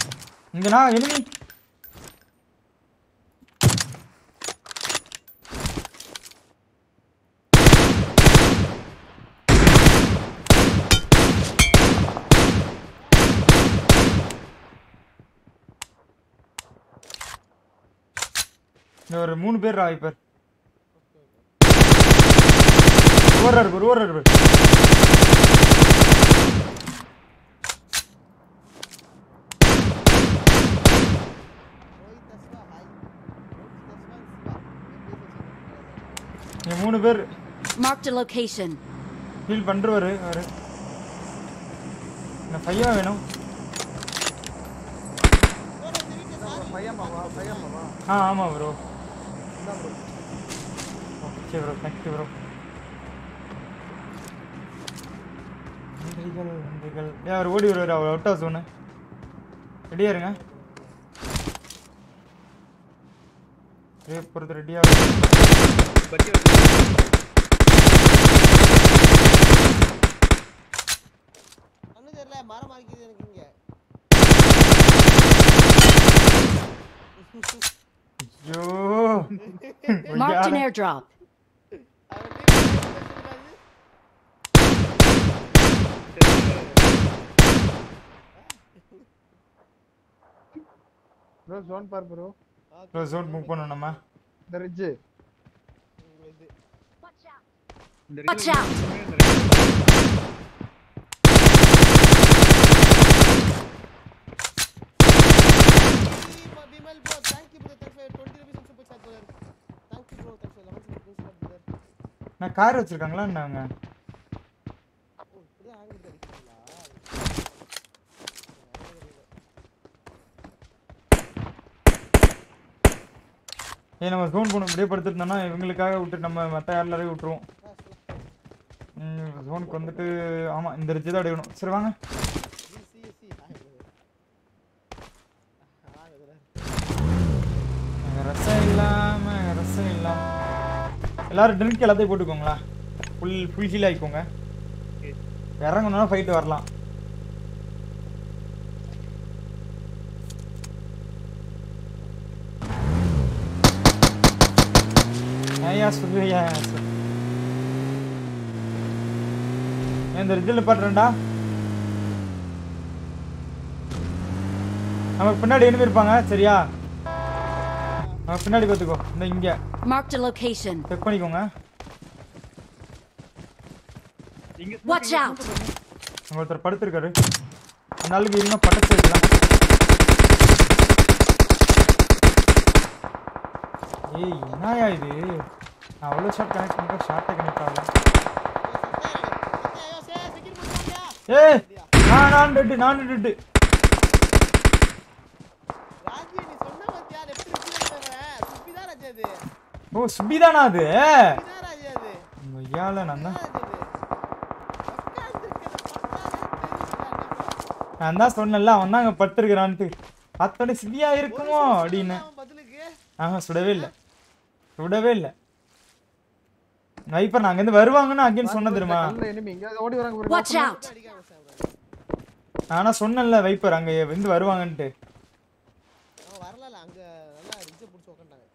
இங்க நான் எனிமி இங்க ஒரு மூணு பேர் வாய்ப்பர் ஓடுறாரு பாரு ஓடுறாரு பாரு रोहित दसवा हाय रोहित दसवा शिवा இங்க மூணு பேர் Marked a location. ஃபீல் பண்ணுறவர் அவர் எனக்கு பையன் வேணும் பையம்மாவா பையம்மாவா ஆ ஆமாம் ப்ரோ இந்தா bro okay bro thank you bro நன்றிகள் நன்றிகள் ஏன் அவர் ஓடி வருவார் அவர் அவுட் ஹவுஸ் ஒன்று ரெடியாக இருங்க ரே பொறுத்து ரெடியாக பட்டி வந்து கண்ணு தெரியல மரம் அடிக்குது எனக்கு இங்க ஐயோ Marked an airdrop. அவன் டீம் பேசுறாரு ப்ரோ ஜோன் பார் ப்ரோ ப்ரோ ஜோன் மூவ் பண்ணணும் நம்ம இந்த ரிட்ஜ் இது இந்த Watch ரெண்டு out. பேரும் இந்த ரெண்டு Bimal bro, thank you bro, thanks for 20 rupees on super chat brother. Thank you bro, thanks for 11 rupees super brother. நான் கார் வச்சிருக்காங்களா என்னங்க ஓ, இப்படிதான் ஆங்கிலத்துல அடிக்கிறீங்களா? ஏ நம்ம ஜோன் போன இப்படியே படுத்துருந்தோம்னா இவங்களுக்காக விட்டு நம்ம மற்ற எல்லாரையும் விட்டுருவோம் ஜோனுக்கு வந்துட்டு ஆமாம் இந்த ரிட்ஜ் தான் அடையணும் சரி வாங்க சி, சி, சி, hi brother. Hi brother. அங்க ரசம் இல்லாம ரசம் இல்லாம எல்லாரும் ட்ரிங்க் எல்லாத்தையும் போட்டுக்கோங்களா ஃபுல் ஃபுல் ஹீல் ஆகிக்கோங்க இறங்கணும்னா ஃபைட்டு வரலாம் ஏயா சொல்லுயா சொல்லு ஏன் இந்த ரிஜில் பாட்டுறேன்டா நமக்கு பின்னாடி என்ன இருப்பாங்க சரியா நம்ம பின்னாடி பார்த்துக்கோ இந்த இங்கே Marked a location. செக் பண்ணிக்கோங்க இங்க Watch out! அங்க ஒருத்தர் படுத்திருக்காரு அந்த ஆளுக்கு இன்னும் பட்டச்சு வைக்கலாம் ஏய் என்னயா இது நான் அவ்வளோ ஷார்ட் கனெக்ட் பண்ணுறேன் ஷார்ட்டை கனெக்ட் ஆகல ஐயோ, சே, second முடிச்சாங்க. ஏய் நான் நான் ரெட்டு நான் ரெட்டு ராஜி, நீ சொன்ன பாத்தியா, left reach ல இருந்தவன். சுப்பிதான் ராஜி அது. ஓ சுபிதானா அது சுப்பிதான் ராஜி அது. ஐயால நான் தான் சுப்பிதான் ராஜி அது. உட்கார்ந்திருக்கிறத பார்த்தாலே தெரியுதுடா, நான் தான் சொன்னேன்ல அவன் தான் அங்கே படுத்திருக்கிறான்ட்டு பார்த்தோன்னே சிபியா இருக்குமோ ஒரு அப்படின்னு அவன் பதிலுக்கு ஆஹா சுடவே இல்லை சுடவே இல்லை வைப்பர் நான் அங்கேருந்து வருவாங்கன்னு அங்கேன்னு சொன்ன தெரியுமா கல்ல enemy இங்க ஓடி வராங்க பாருங்க. Watch out! அடிக்காம சாப்பிடுறான். ஆனா சொன்னேன்ல வைப்பர் அங்க வந்து வருவாங்கன்ட்டு அவன் வரல அங்க நல்லா ரிட்ஜை பிடிச்சி உட்காந்துட்டாங்க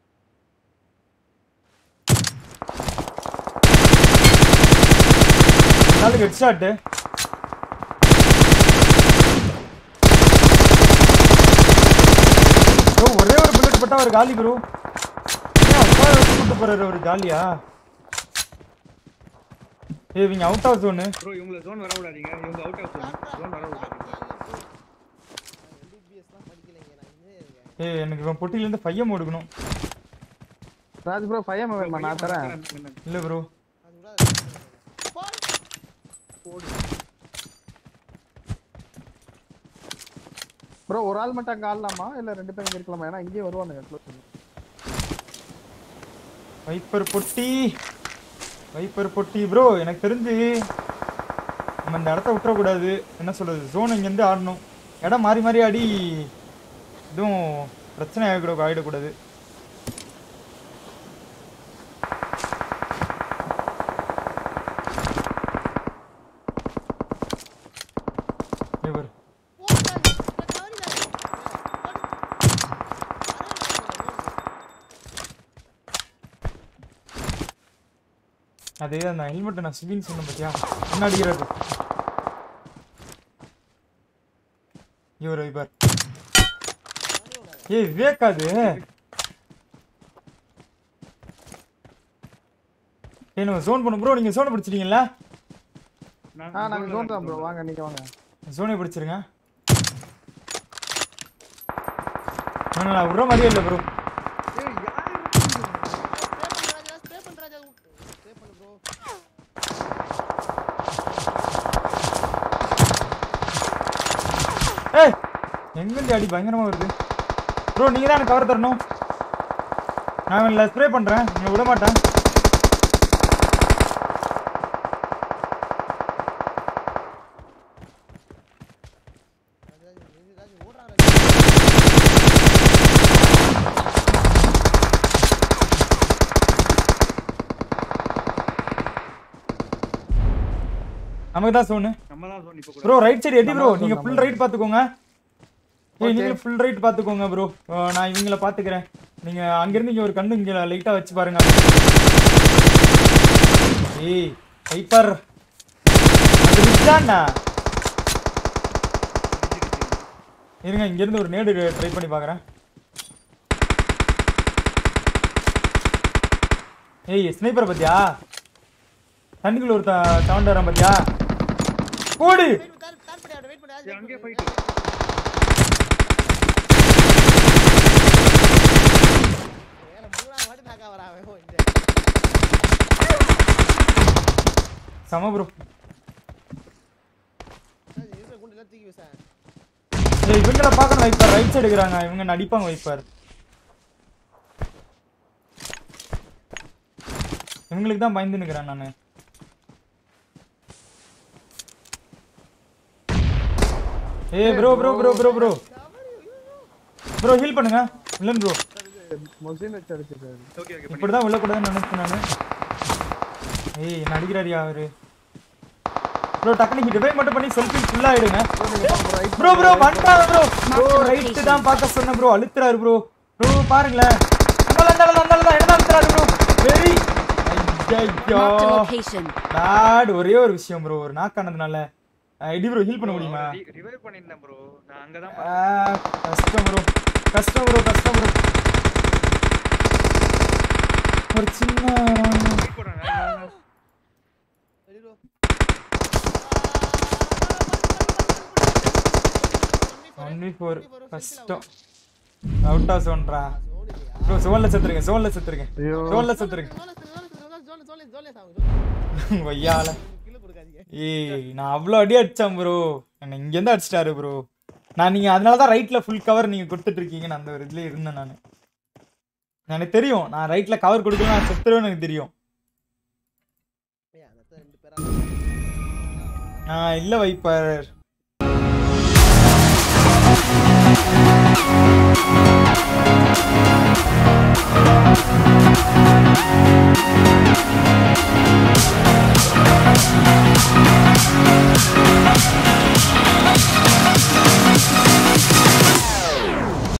நாளுக்கு ஹெட் ஷாட்டு ஒரே ஒரு புல்லட் போட்டா ஒரு காலி ப்ரோ அப்பா கூட்டு போறாரு ஒரு ஜாலியா ஏய் இவங்க அவுட் ஆஃப் ஜோனு ப்ரோ இவங்கள ஜோன் வர விடாதீங்க இவங்க அவுட் ஆஃப் ஜோன் வர விடாதீங்க எம்பிபிஎஸ்லாம் படிக்கலைங்க நான் இன்ஜினியரிங்க ஏய் எனக்கு இவன் பொட்டில இருந்து பையன் ஓடுக்கணும் ராஜ் ப்ரோ ஃபைவ் எம் வேணுமா நான் தரேன் இல்ல ப்ரோ அது கூட போடு ப்ரோ ஒரு ஆள் மட்டும் அங்க ஆடலாமா இல்ல ரெண்டு பேரும் இங்க இருக்கலாமா ஏன்னா இங்கேயே வருவானுங்க க்ளோஸ் வைப்பர் பொட்டி வைப்பர் பொட்டி ப்ரோ எனக்கு தெரிஞ்சு நம்ம இந்த இடத்த விட்டுறக்கூடாது என்ன சொல்றது ஜோன் இங்கேருந்து ஆடணும் இடம் மாறி மாறி ஆடி எதுவும் பிரச்சனை ஆகிட ஆகிடக்கூடாது இவர் போடு நான் கவனிடா அதே அந்த ஹெல்மெட்டை நான் சிவின்னு சொன்னேன் பார்த்தியா என்ன அடிக்கிறாரு இவர் இவர் ஏய் விவேக்காது ஏய் நம்ம ஜோன் பண்ண ப்ரோ நீங்க ஜோனை பிடிச்சிட்டீங்களா நான் ஆ நாங்க zone ல ஜோன் தான் இருக்கேன் ப்ரோ bro. வாங்க நீங்க வாங்க ஜோனை பிடிச்சிருங்க நான் நான் விடுற மாதிரியே இல்லை ப்ரோ ஏய் யாரு ஸ்ப்ரே பண்ணு ராஜா ஸ்ப்ரே பண்ணு ப்ரோ ஏய் எங்கிருந்து அடி பயங்கரமா வருது ப்ரோ நீங்க தான் எனக்கு கவர் தரணும் நான் இல்லை ஸ்ப்ரே பண்றேன் நீங்க விட மாட்டேன் ராஜா ராஜா ஓடுறாங்க ராஜா நமக்கு தான் சோனு நம்ம தான் zone இப்ப கூட ப்ரோ ரைட் சைடு எட்டி ப்ரோ நம்ம நீங்க நம்ம ஃபுல் ரைட் பாத்துக்கோங்க ஏய் நீங்க ஃபுல் ரைட் பாத்துக்கோங்க ப்ரோ நான் இவங்கள பாத்துக்கிறேன் நீங்க அங்க இருந்து இங்க ஒரு கண்ணு இங்க லைட்டா வச்சு பாருங்க ஏய் ஹைப்பர் அது விட்டான்டா இருங்க இங்க இருந்து ஒரு நேடு ட்ரை பண்ணி பார்க்கறேன் ஏய் ஸ்னைப்பர் பாத்தியா தண்ணிக்குள்ள ஒரு சவுண்ட் வரான் பாத்தியா போடு வெயிட் தார் தார் பண்ணி வெயிட் பண்ணு ஏய், அங்கேயே ராஜா போயிட்டு ஏல மூணாவது வாட்டி நாக்கா வரா அவன் இந்த சம ப்ரோ ராஜா இருக்கிற குண்டு எல்லாம் தூக்கி வீசேன் ஏய் இவங்கள பார்க்கணும் வைப்பார் ரைட் சைடு இருக்கிறாங்க இவங்க நடிப்பாங்க வைப்பார் இவங்களுக்கு தான் பயந்து நிக்கிறேன் நானு ஏய் bro bro bro bro bro bro heal பண்ணுங்க இல்லன் ப்ரோ மொசின் வச்சு அடிச்சிருக்காரு ஓகே ஓகே இப்படி தான் விழக்கூடாதுன்னு நினைச்சேன் நானு ஏய் என்ன அடிக்கிறாரியா அவரு ப்ரோ டக்குனு ஹிட் ரிவைவ் மட்டும் பண்ணி செல்ஃபி ஃபுல்லா ஆயிடுங்க ப்ரோ ப்ரோ வந்துட்டாங்க ப்ரோ ப்ரோ ரைட் தான் பார்க்க சொன்னேன் ப்ரோ அழுத்துறாரு ப்ரோ ப்ரோ பாருங்களேன் அந்தால அந்தால அந்தால தான் என்ன அழுத்துறாரு ப்ரோ வெரி ஐயோ Marked a location. டாட் ஒரே ஒரு விஷயம் ப்ரோ ஒரு நாக்கானதுனால ஐடி ப்ரோ ஹீல் பண்ண முடியுமா ரிவைவ் பண்ணிருந்தேன் ப்ரோ நான் அங்க தான் ஆ, கஷ்டம் ப்ரோ கஷ்டம் ப்ரோ கஷ்டம் ப்ரோ ஒரு சின்ன வெயிட் போறாங்க ready bro one V four கஷ்டம் அவுட் ஆஃப் சோன்ரா ப்ரோ சோன்ல செத்துருங்க சோன்ல செத்துருங்க ஐயோ சோன்ல செத்துருங்க வையால கிலோ கொடுக்காதீங்க ஏய் நான் அவ்வளோ அடி அடிச்சேன் ப்ரோ என்ன இங்கேருந்து அடிச்சிட்டாரு ப்ரோ நான் நீங்க அதனால தான் ரைட்ல ஃபுல் கவர் நீங்க கொடுத்துட்டு இருக்கீங்கன்னு அந்த ஒரு இதுல இருந்தேன் நான் எனக்கு தெரியும் நான் ரைட்ல கவர் கொடுக்கணும் நான் செத்துருவேன்னு எனக்கு தெரியும் ஏய், அந்த இடத்துல ரெண்டு பேரா நான் இல்ல வைப்பர்